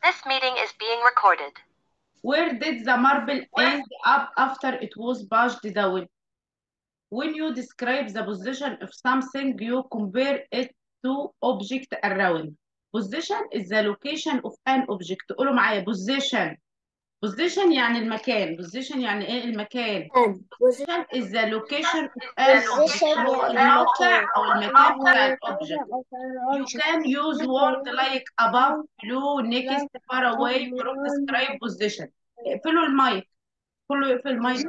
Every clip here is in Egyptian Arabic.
This meeting is being recorded. Where did the marble end up after it was pushed down? When you describe the position of something, you compare it to object around. Position is the location of an object. قولوا معايا position. Position يعني المكان. Position يعني ايه المكان. Position is the location of an object. هو الموقع أو المكان بتاع الأوبجكت. You can use word like above, below, next, far away to describe position. اقفلوا المايك. كله يقفل المايك.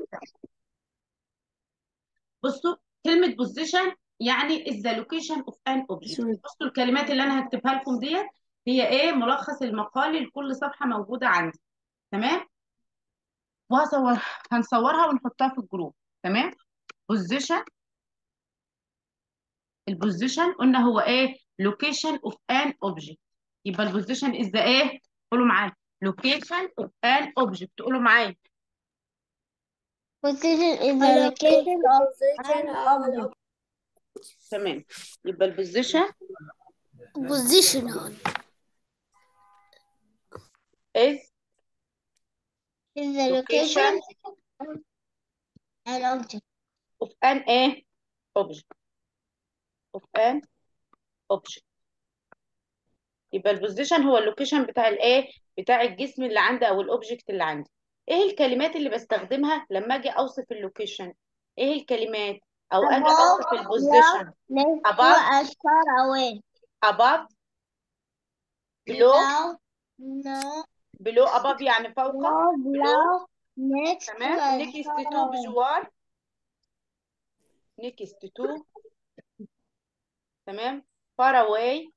بصوا كلمة position يعني is the location of an object. بصوا الكلمات اللي أنا هكتبها لكم ديت هي إيه ملخص المقالي لكل صفحة موجودة عندي. تمام؟ وهصور هنصورها ونحطها في الجروب. تمام؟ position البوزيشن قلنا هو ايه location of an object يبقى البوزيشن is the ايه قولوا معايا location of an object قولوا معايا Position is the location of an object. تمام يبقى البوزيشن Position is is the location location of an object. of an ايه object of an object يبقى البوزيشن هو اللوكيشن بتاع الايه بتاع الجسم اللي عندي او الاوبجكت اللي عندي ايه الكلمات اللي بستخدمها لما اجي اوصف اللوكيشن ايه الكلمات او اجي Above, اوصف البوزيشن Next to Above. and far away. above below Below, no, below above يعني فوق below, below, next to تمام and next far to away. بجوار next to تمام far away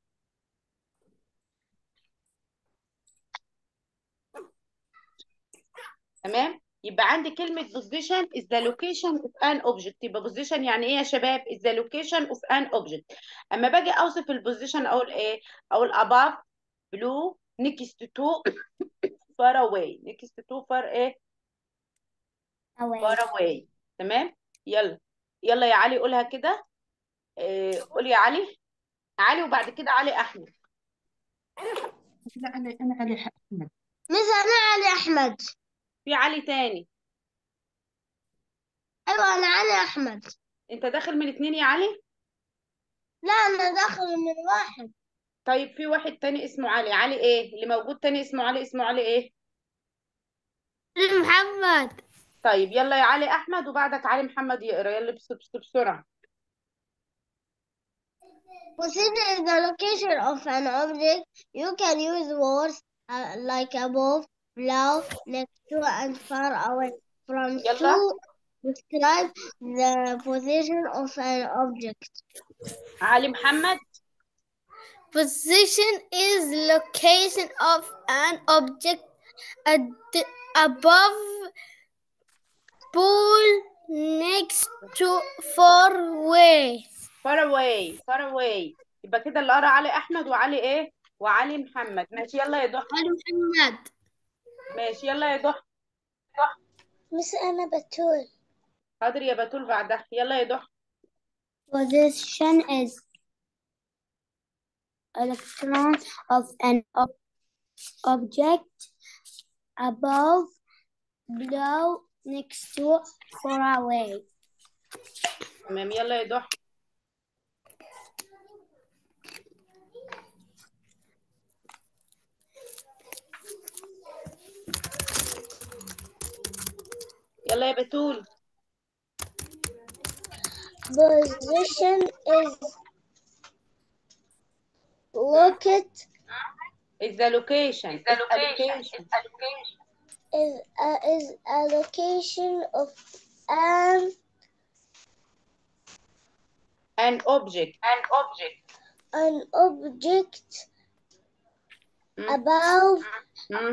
تمام يبقى عندي كلمة position is the location of an object يبقى position يعني ايه يا شباب is the location of an object اما باجي اوصف البوزيشن اقول ايه اقول above below next to far away next to far ايه Away. far away تمام يلا يلا يا علي قولها كده إيه قول يا علي علي وبعد كده علي احمد لا انا انا علي احمد مس أنا علي أحمد. في علي تاني أيوة أنا علي أحمد. انت داخل من اتنين يا علي لا أنا داخل من واحد. طيب في واحد تاني اسمه علي علي ايه اللي موجود تاني اسمه علي اسمه علي ايه محمد. طيب يلا يا علي احمد وبعدك علي محمد يقرا يلا بس بس بسرعه Position is the location of an object. You can use words uh, like above, below, next to, and far away from يلا. to describe the position of an object. علي محمد Position is location of an object ad- above, pull, next to, far away. far away far away يبقى كده اللي قرا علي احمد وعلي ايه وعلي محمد ماشي يلا يا ضحى علي محمد. ماشي يلا يا ضحى مس أنا بتقول. حاضر يا بتول بعدها يلا يا ضحى Position is electron of an ob- object above, below, next to, far away. تمام يلا يا ضحى يلا يا بتول Position is located is the location is allocation is a, is a location of an an object an object an object Mm. above mm.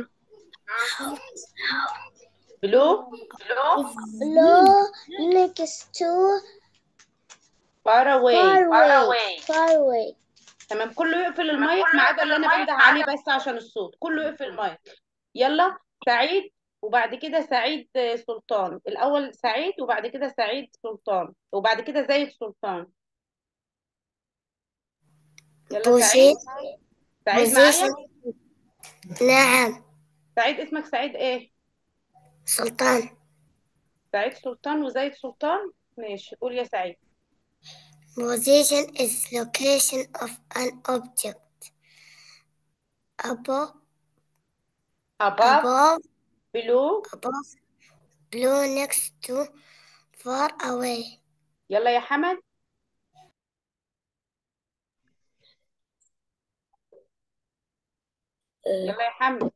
below below below next to far away far away far away تمام كله يقفل المايك ما عدا اللي انا بنده عليه بس عشان الصوت كله يقفل المايك يلا سعيد وبعد كده سعيد سلطان الاول سعيد وبعد كده سعيد سلطان وبعد كده زايد سلطان يلا سعيد سعيد معايا نعم سعيد اسمك سعيد ايه سلطان سعيد سلطان وزايد سلطان ماشي قول يا سعيد Position is location of an object above, above above, below above, below, next to, far away. يلا يا حمد يلا يا حمد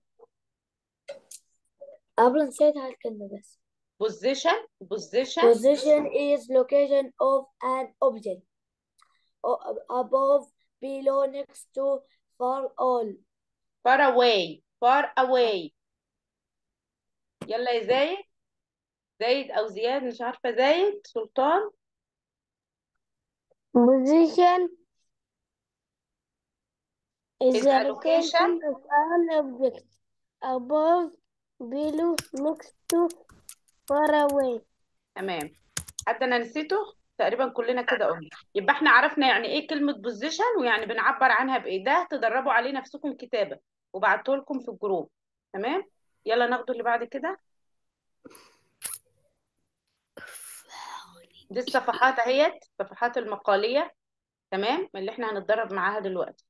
قبل نسيت هالكلمة بس position position position is location of an object O- above below next to far all far away far away يلا يا زايد زايد او زياد مش عارفه زايد سلطان Position is Is the a location? location of an object above, below, next to, far away. تمام حد انا نسيته تقريبا كلنا كده قلنا يبقى احنا عرفنا يعني ايه كلمه position ويعني بنعبر عنها بايه ده تدربوا عليه نفسكم كتابه وبعته لكم في الجروب تمام يلا ناخده اللي بعد كده دي الصفحات اهيت الصفحات المقاليه تمام اللي احنا هنتدرب معاها دلوقتي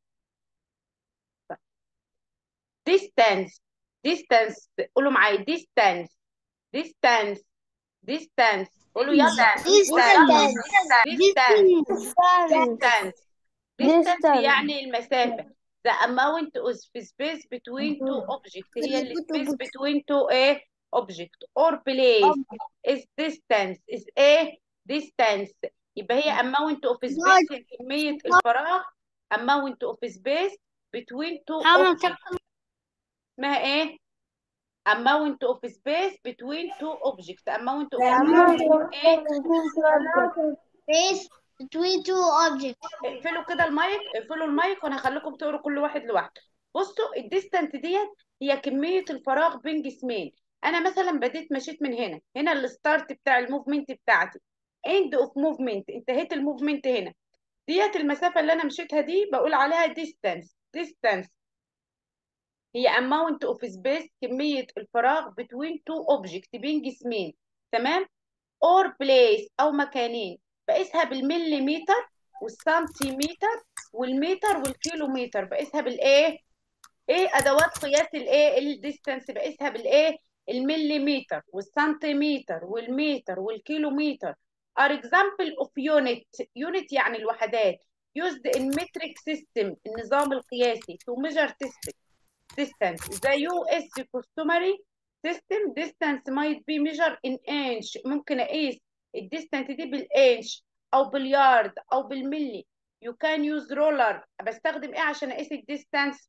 distance distance قولوا معايا distance distance distance قولوا يلا distance distance distance distance يعني المسافة the amount of space between two objects هي ال space between two ايه object or place is distance is ايه distance يبقى هي amount of space هي كمية الفراغ amount of space between two objects اسمها ايه amount of space between two objects amount of space ايه Space between two objects. اقفلوا كده المايك اقفلوا المايك وانا هخليكم تقروا كل واحد لوحده بصوا الديستانت ديت هي كميه الفراغ بين جسمين انا مثلا بديت مشيت من هنا هنا الستارت بتاع الموفمنت بتاعتي اند اوف موفمنت انتهيت الموفمنت هنا ديت المسافه اللي انا مشيتها دي بقول عليها ديستانس ديستانس هي amount of space كميه الفراغ between two objects بين جسمين تمام or place او مكانين بقيسها بالمليمتر والسنتيمتر والمتر والكيلومتر بقيسها بالايه ايه ادوات قياس الايه الديستانس بقيسها بالايه المليمتر والسنتيمتر والمتر والكيلومتر are example of unit unit يعني الوحدات used in metric system النظام القياسي to measure distance distance the US customary system distance might be measured in inch ممكن اقيس الديستانس دي بالانش او باليارد او بالملي you can use roller بستخدم ايه عشان اقيس الديستانس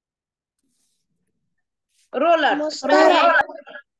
رولر اسمها ايه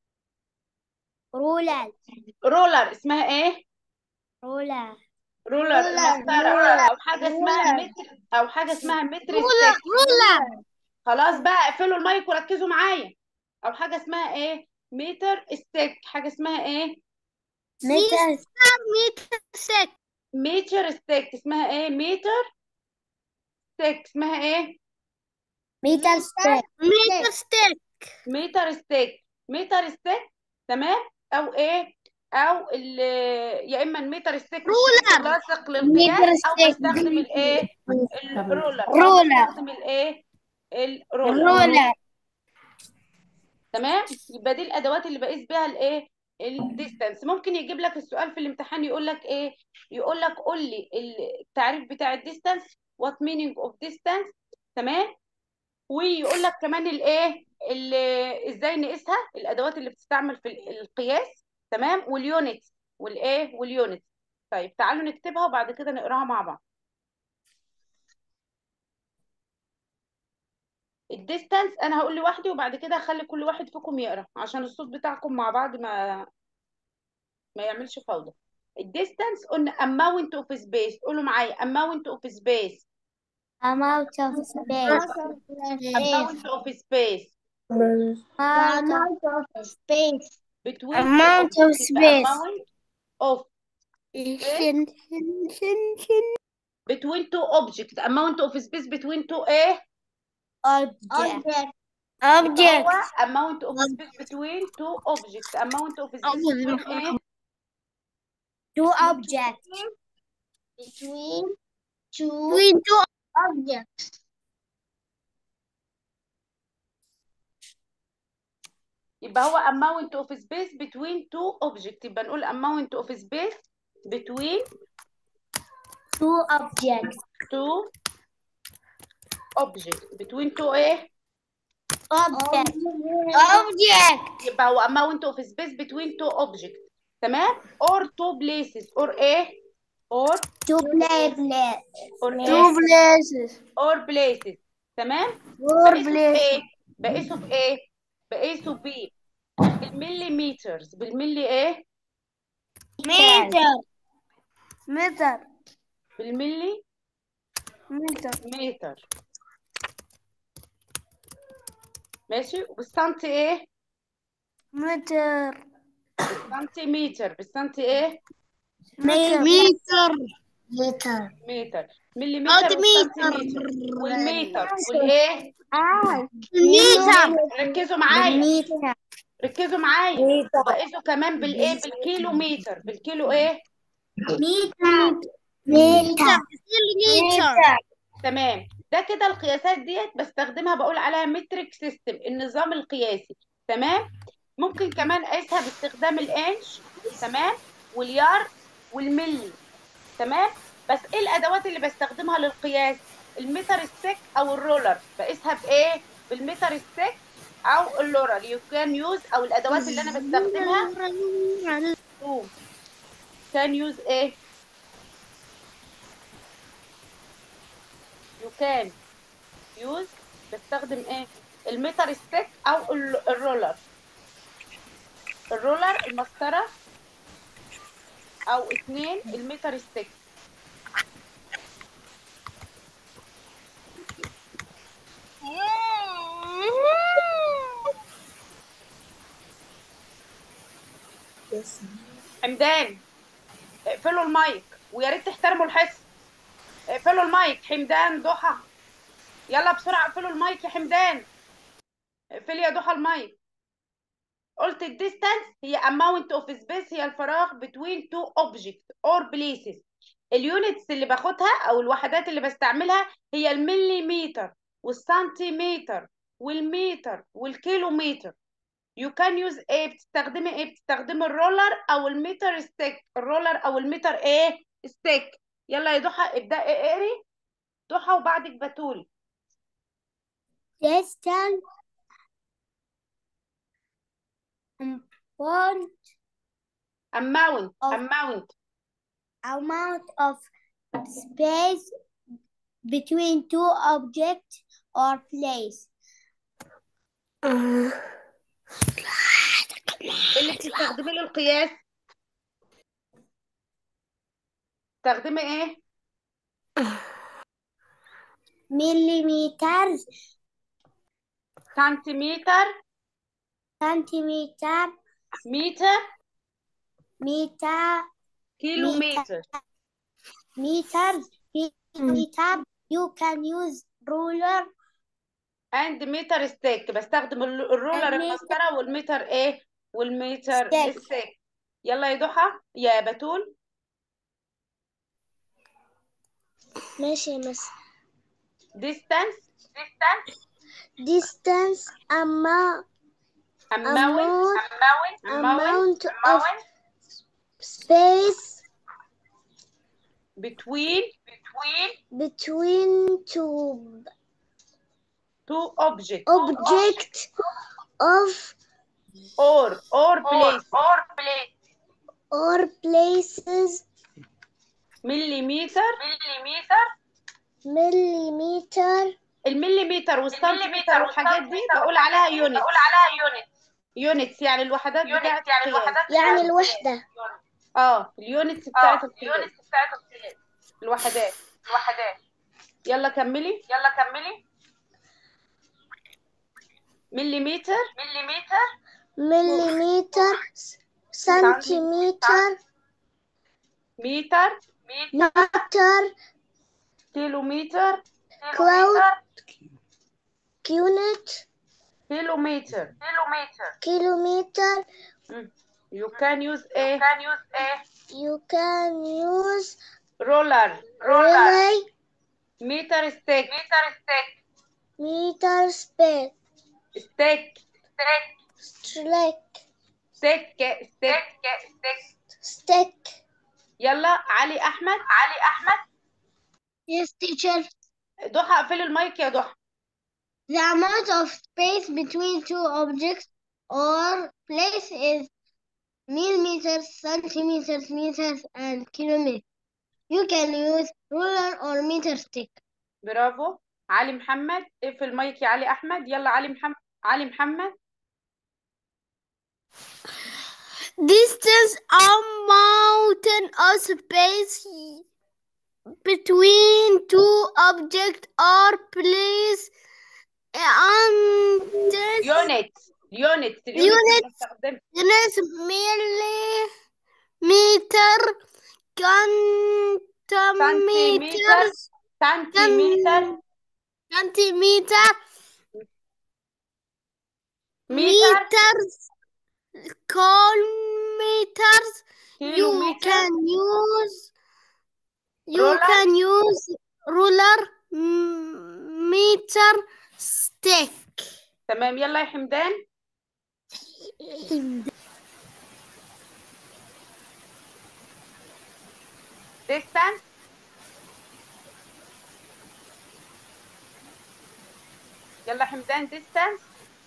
رولر رولر اسمها ايه رولر رولر رولر. مسطرة او حاجه اسمها رولر. متر او حاجه اسمها متر رولر ستيك رولر خلاص بقى اقفلوا المايك وركزوا معايا او حاجه اسمها ايه متر ستيك حاجه اسمها ايه متر متر ست متر ستيك اسمها ايه متر ستيك اسمها ايه متر ستيك متر ستيك متر ستيك متر ستيك تمام او ايه او ال يا اما المتر ستيك رولر. لاصق للقياس متر او ستيك. بستخدم الايه الرولر أو رولر. بستخدم الايه الرولر رولر تمام يبقى دي الادوات اللي بقيس بيها الايه الديستانس ممكن يجيب لك السؤال في الامتحان يقول لك ايه يقول لك قول لي التعريف بتاع الديستانس what meaning of distance تمام ويقول لك كمان الايه ال- ازاي نقيسها الادوات اللي بتستعمل في ال- القياس تمام واليونت والايه واليونت طيب تعالوا نكتبها وبعد كده نقراها مع بعض الديستانس انا هقول لوحدي وبعد كده هخلي كل واحد فيكم يقرا عشان الصوت بتاعكم مع بعض ما ما يعملش فوضى الديستانس قلنا amount of space قولوا معايا amount of space amount of space amount of space amount of space between Amount two of objects. space. amount of between two objects amount of space between two ايه object هو object amount of space between two objects amount of space between ايه two objects between two between two objects يبقى هو amount of space between two objects يبقى نقول amount of space between two objects two objects between two ايه object object يبقى هو amount of space between two objects تمام or two places or ايه or two play play or two ايه places or places تمام four بقيسه في ايه بقيسه في ايه بقيسه ب بالمليمترز بالملي ايه meter meter بالملي meter متر ماشي وبالسنتي ايه meter بالسنتيمتر بالسنتي ايه meter meter meter متر مليمتر والسنتيمتر والمتر والايه meter ركزوا معايا meter ركزوا معايا بقيسه كمان بالايه بالكيلو متر بالكيلو ايه meter meter meter تمام ده كده القياسات ديت بستخدمها بقول عليها متريك سيستم النظام القياسي تمام ممكن كمان اقيسها باستخدام الانش تمام واليار والملي تمام بس ايه الادوات اللي بستخدمها للقياس المتر ستيك او الرولر بقيسها بايه بالمتر ستيك او اللورر يو كان يوز او الادوات اللي انا بستخدمها تو كان يوز ايه يو كان يوز بستخدم ايه المتر ستيك او ال- الرولر الرولر المسطرة او اتنين المتر ستيك حمدان اقفلوا المايك ويا ريت تحترموا الحصه اقفلوا المايك حمدان ضحى يلا بسرعه اقفلوا المايك يا حمدان اقفلي يا ضحى المايك قلت الديستانس هي amount of space هي الفراغ between two objects or places اليونتس اللي باخدها او الوحدات اللي بستعملها هي المليمتر والسنتيمتر والمتر والكيلومتر يو كان يوز ايه بتستخدمي ايه بتستخدمي الرولر او المتر ستيك الرولر او المتر ايه ستيك يلا يا ضحى ابدأي اقري ضحى وبعدك بتول distance one amount Of- amount amount of space between two objects or place. اللي بتستخدمي له القياس تستخدمي ايه Millimeters, سنتيمتر centimeter, متر meter, كيلومتر meters, meter. You can use ruler اند متر ستيك بستخدم ال- الرولر المتر. المسطره والمتر ايه والمتر ستيك. الستيك يلا يا ضحى يا بتول ماشي مس distance distance distance amount amount amount amount of space between between between two two objects object of or or place or place or places مليمتر مليمتر millimeter المليمتر والسنتيمتر والحاجات دي بقول عليها يونت بقول عليها يونت يونتس يعني الوحدات بتاعت يعني الوحدات يعني الوحدة اه اليونتس بتاعت اليونتس بتاعت القياس الوحدات الوحدات يلا كملي يلا كملي مليمتر مليمتر millimeter centimeter متر meter كيلومتر cloud unit kilometer kilometer. you can use a You can use roller relay, meter stick meter, speed, stick stick, stick stick stick. يلا علي احمد Yes, teacher. ضحى اقفلي المايك يا ضحى The amount of space between two objects or place is millimeters, centimeters, meters, and kilometers. You can use ruler or meter stick. برافو علي محمد اقفل المايك يا علي احمد يلا علي محمد علي محمد Distance amount of space between two objects or place and يونت يونت Unit. استخدم units millimeter, centimeter, سنتيمتر سنتيمتر centimeter, متر meters, kilometers. You كيلومتر can use you Ruler? can use ruler, m- meter, stick. تمام يلا يا حمدان distance يلا حمدان distance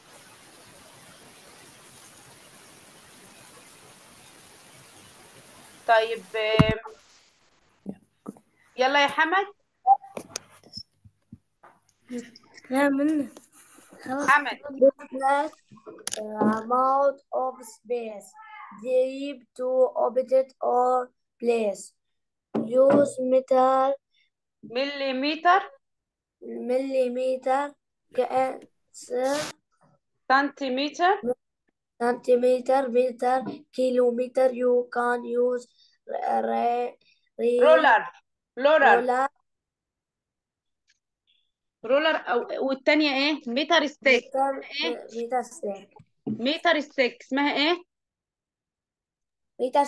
طيب آم، يلا يا حمد لا منه حمد Distance, the amount of space deep to object or place. Use meter, مليمتر millimeter, cancer, سنتيمتر centimeter, meter, kilometer. You can use re, re, رولر رولر roller, رولر او والتانية ايه متر ستيك meter, إيه؟ meter stick, متر ستيك اسمها ايه meter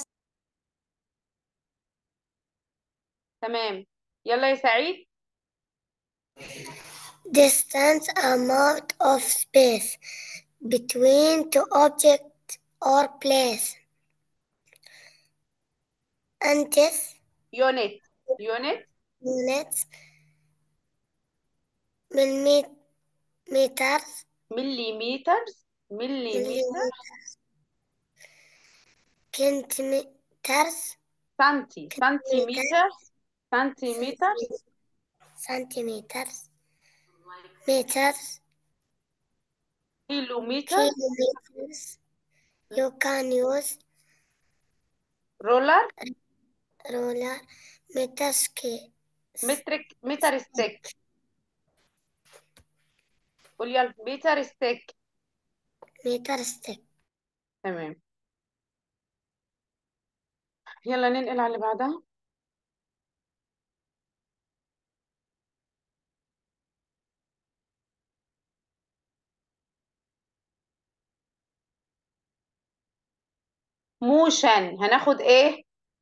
تمام يلا يا سعيد Distance amount of space between two objects or place. And this يونت يونت units millimeters, مليمتر مليمتر centimeters, سنتي سنتيمتر سنتيمتر centimeters, meters, كيلومتر kilometers. You can use رولر ruler, meter scale. مترك متر ستيك قول يلا متر ستيك meter stick. تمام يلا ننقل على اللي بعدها موشن هناخد ايه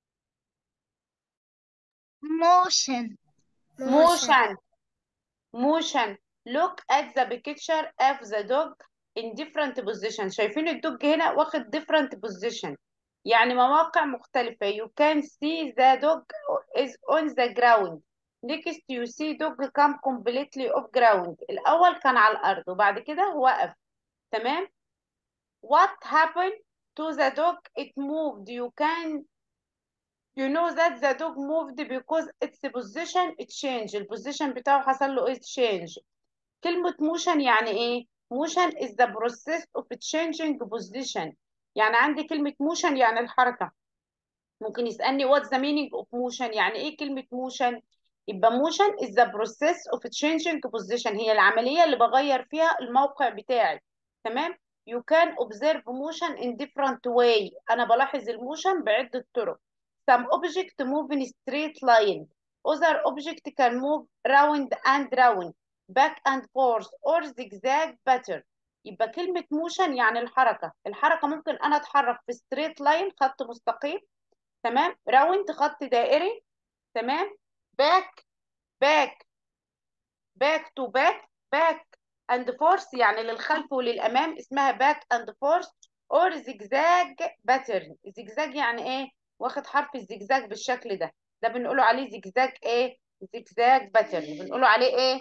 Motion. motion motion look at the picture of the dog in different position شايفين الدوج هنا واخد different position يعني مواقع مختلفة you can see the dog is on the ground next you see dog come completely off ground الأول كان على الأرض وبعد كده وقف تمام what happened to the dog it moved you can you know that the dog moved because its position changed البوزيشن بتاعه حصل له ايه change كلمة motion يعني ايه motion is the process of changing position يعني عندي كلمة motion يعني الحركة ممكن يسألني what's the meaning of motion يعني ايه كلمة motion يبقى motion is the process of changing position هي العملية اللي بغير فيها الموقع بتاعي تمام you can observe motion in different way أنا بلاحظ الموشن بعدة طرق some object move in straight line other object can move round and round back and forth or zigzag pattern يبقى كلمة موشن يعني الحركة الحركة ممكن أنا أتحرك في ستريت لاين خط مستقيم تمام راوند خط دائري تمام باك باك باك تو باك باك اند فورس يعني للخلف وللامام اسمها باك اند فورس اور زجزاج باترن زجزاج يعني ايه واخد حرف الزجزاج بالشكل ده ده بنقوله عليه زجزاج ايه زجزاج باترن بنقوله عليه ايه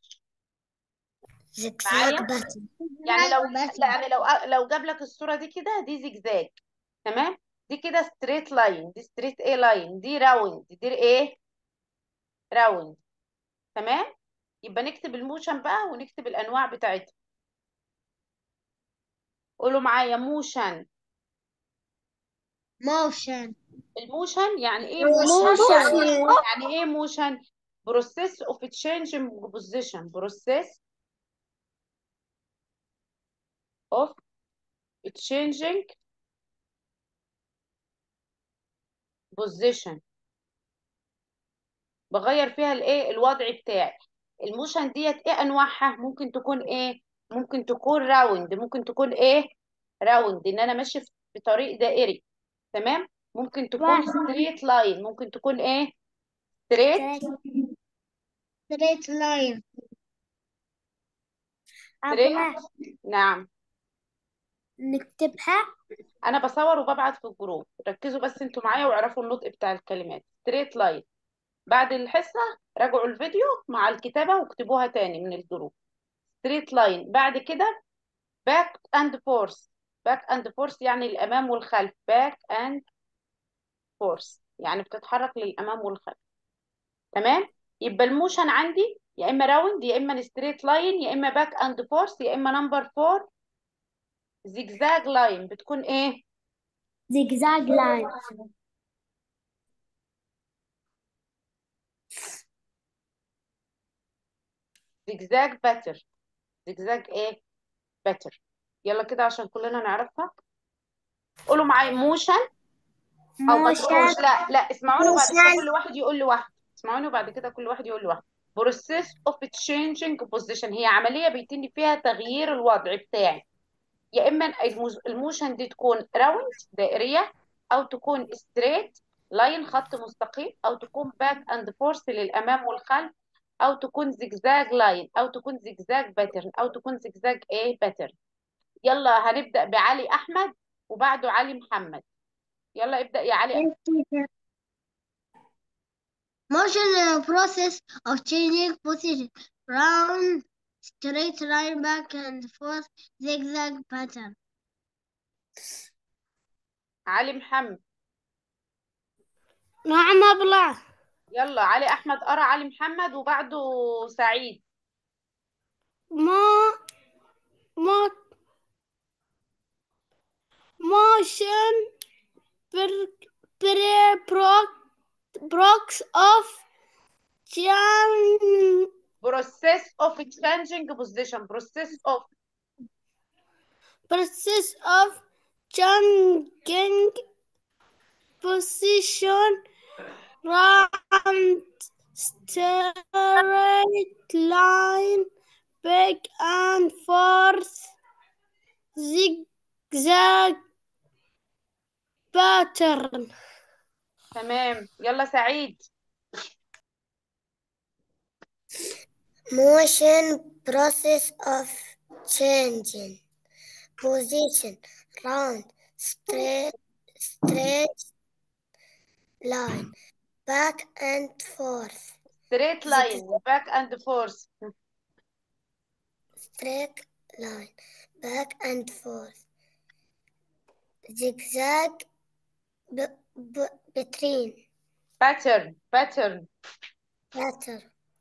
معايا؟ زجزاج باتن يعني لو باتن. لا يعني لو لو جاب لك الصوره دي كده دي زجزاج تمام دي كده ستريت لاين دي ستريت ايه لاين دي راوند دي ايه راوند تمام يبقى نكتب الموشن بقى ونكتب الانواع بتاعتها قولوا معايا موشن موشن الموشن يعني ايه موشن. موشن يعني ايه موشن بروسيس اوف تشينجينج بوزيشن بروسيس اوف تشينجينج بوزيشن بغير فيها الايه الوضع بتاعي الموشن ديت ايه انواعها ممكن تكون ايه ممكن تكون راوند ممكن تكون ايه راوند ان انا ماشي في- بطريق دائري تمام ممكن تكون ستريت لاين ممكن تكون ايه ستريت ستريت لاين ستريت نعم نكتبها انا بصور وببعت في الجروب ركزوا بس انتوا معايا واعرفوا النطق بتاع الكلمات ستريت لاين بعد الحصة راجعوا الفيديو مع الكتابة واكتبوها تاني من الجروب ستريت لاين بعد كده باك اند فورس باك اند فورس يعني الامام والخلف باك اند فورس يعني بتتحرك للامام والخلف تمام يبقى الموشن عندي يا اما راوند يا اما ستريت لاين يا اما باك اند فورس يا اما نمبر فور زجزاج لاين بتكون ايه زجزاج لاين زجزاج باتر زجزاج ايه باتر يلا كده عشان كلنا نعرفها قولوا معايا موشن او ما تقولوش لا لا اسمعوني وبعد كده موشن. كل واحد يقول لوحده اسمعوني وبعد كده كل واحد يقول لوحده بروسيس اوف تشينجينج بوزيشن هي عمليه بيتم فيها تغيير الوضع بتاعي يا اما الموز- الموشن دي تكون راوند دائريه او تكون ستريت لاين خط مستقيم او تكون باك اند فورس للامام والخلف او تكون زجزاج لاين او تكون زجزاج باترن او تكون زجزاج ايه باترن يلا هنبدا بعلي احمد وبعده علي محمد يلا ابدا يا علي Motion is a process of changing position, round, straight line, back and forth, zigzag pattern. علي محمد نعم أبلع يلا علي احمد قرا علي محمد وبعده سعيد ما ما motion per per proc prox of change process of changing position process of process of changing position round straight line back and forth zigzag pattern تمام يلا سعيد Motion process of changing position, round, straight, straight line, back and forth, straight line back and forth straight line, back and forth, zigzag b- b- between, pattern pattern pattern.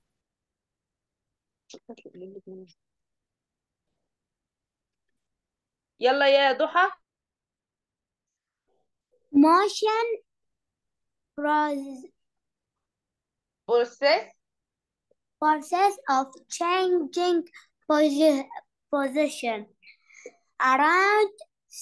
يلا يا ضحى motion process process process of changing posi- position around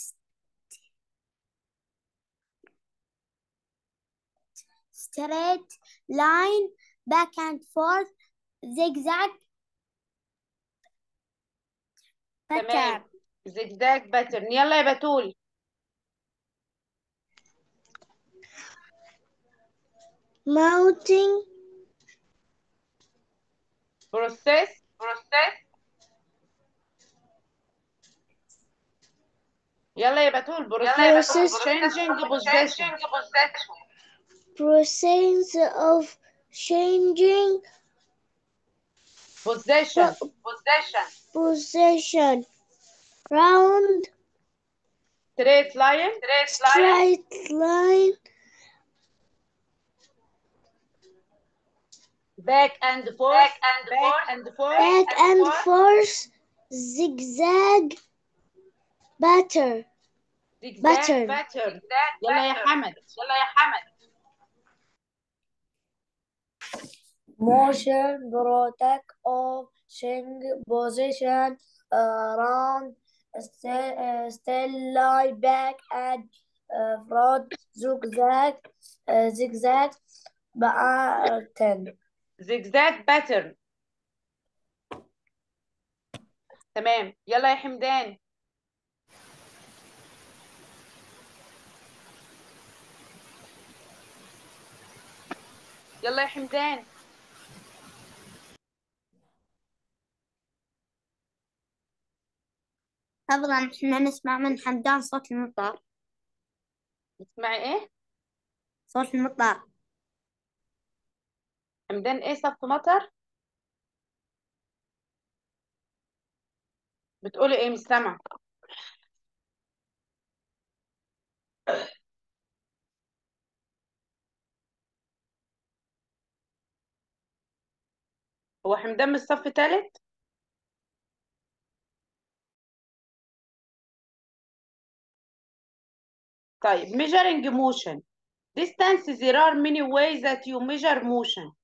straight line back and forth zigzag تمام pattern zigzag pattern يلا يا بتول mounting process process يلا يا بتول process Process. changing position process of changing position position position round straight line straight line back and forth back and forth and forth back and forth zigzag batter zigzag Pattern. pattern يلا يا حمد يلا يا حمد motion protect of change position around still, uh, still lie back and uh, front zigzag uh, zigzag pattern zigzag pattern تمام يلا يا حمدان يلا يا حمدان طبعا احنا نسمع من حمدان صوت المطر اسمعي ايه صوت المطر حمدان ايه صف مطر بتقولي ايه مش سامعه هو حمدان من الصف تالت طيب measuring motion distance there are many ways that you measure motion